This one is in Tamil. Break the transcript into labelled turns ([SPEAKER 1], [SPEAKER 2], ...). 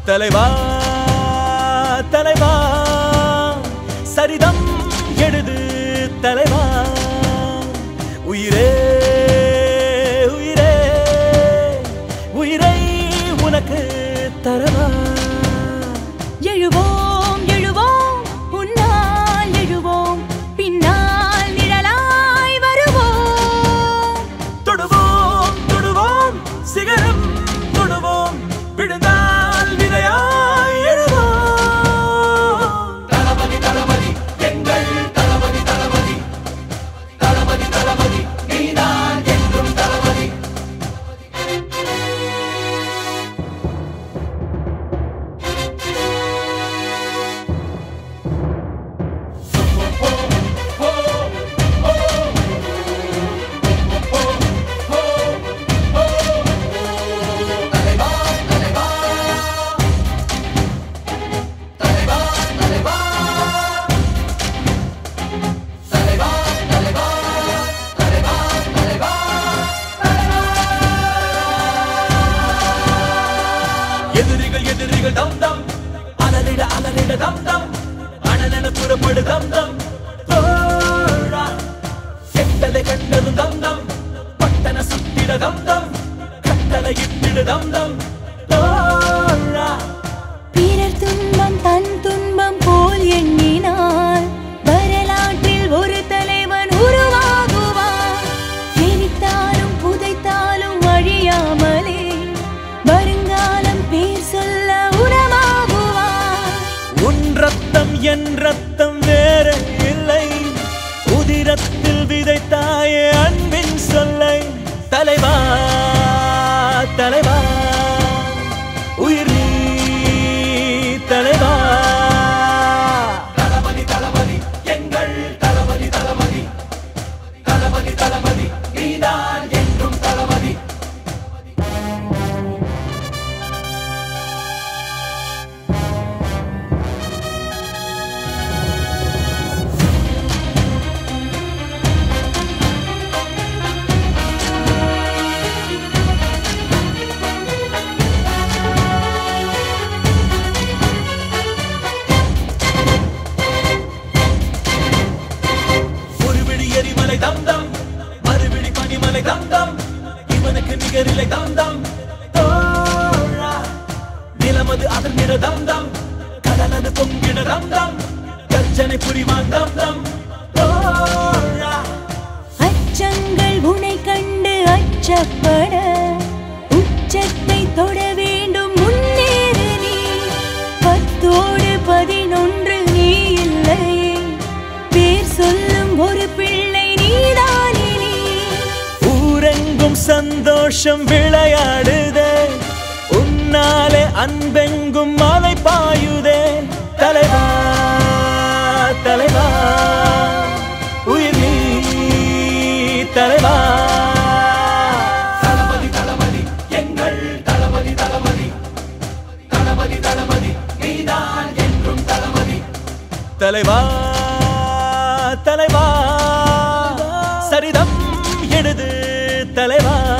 [SPEAKER 1] தலைவா தலைவா சரிதம் எழுது தலைவா உயிரே உயிரே உயிரை உனக்கு தரவா
[SPEAKER 2] எழுவோம் எழுவோம் உன்னால் எழுவோம் பின்னால் நிழலாய் வருவோம்
[SPEAKER 1] தொடுவோம் தொடுவோம் சிகரம் தொடுவோம் விழுந்தால் விதையாய் எழுவோம் தளபதி தளபதி எங்கள் தளபதி தளபதி தளபதி தளபதி நீதான் என்றும் தளபதி எதிரிகள் எதிரிகள் தம் தம் அலறிட அலறிட தம் தம் அனலென புறப்படு தம் தம் தோழா கெட்டதை கண்டதும் தம் தம் பட்டன சுத்திட தம் தம் கட்டளை இட்டிடு தம் தம் தோழா
[SPEAKER 2] பிறர் துன்பம் தன் துன்பம் போல் எண்ணினார் வரலாற்றில் ஒரு தலைவன் உருவாகுவார் எரித்தாலும் புதைத்தாலும் அழியாமலே வருங்காலம் பேர் சொல்ல உரமாகுவார்
[SPEAKER 1] உன் ரத்தம் என் ரத்தம் வேற இல்லை உதிரத்தில் விதைத்தாயே அன்பின் சொல்லை தலைவா தலைவா உயிர் நீ தலைவா தளபதி தளபதி எங்கள் தளபதி தளபதி தளபதி தளபதி நீதான் என்றும் தளபதி ஒரு விழி எரிமலை தம் தம் மறுவிழி பனிமலை தம் தம் இவனுக்கு நிகரிலை தம் தம் தோழா நிலமது அதிர்ந்திட தம் தம் கடலது பொங்கிட தம் தம் கர்ஜனை புரிவான் தம் தம் தோழா
[SPEAKER 2] அச்சங்கள் உனை கண்டு அச்சப்பட உச்சத்தை தொட வேண்டும் முன்னேறு நீ பத்தோடு பதினொன்று நீ இல்லையே பேர் சொல்லும் ஒரு பிள்ளை நீதானே நீ
[SPEAKER 1] ஊரெங்கும் சந்தோஷம் விளையாடுதே உன்னாலே அன்பெங்கும் மலை பாயுதே தலைவா தலைவா உயிர் நீ தலைவா தளபதி தளபதி எங்கள் தளபதி தளபதி தளபதி தளபதி நீதான் என்றும் தளபதி தலைவா தலைவா சரிதம் எழுது தலைவா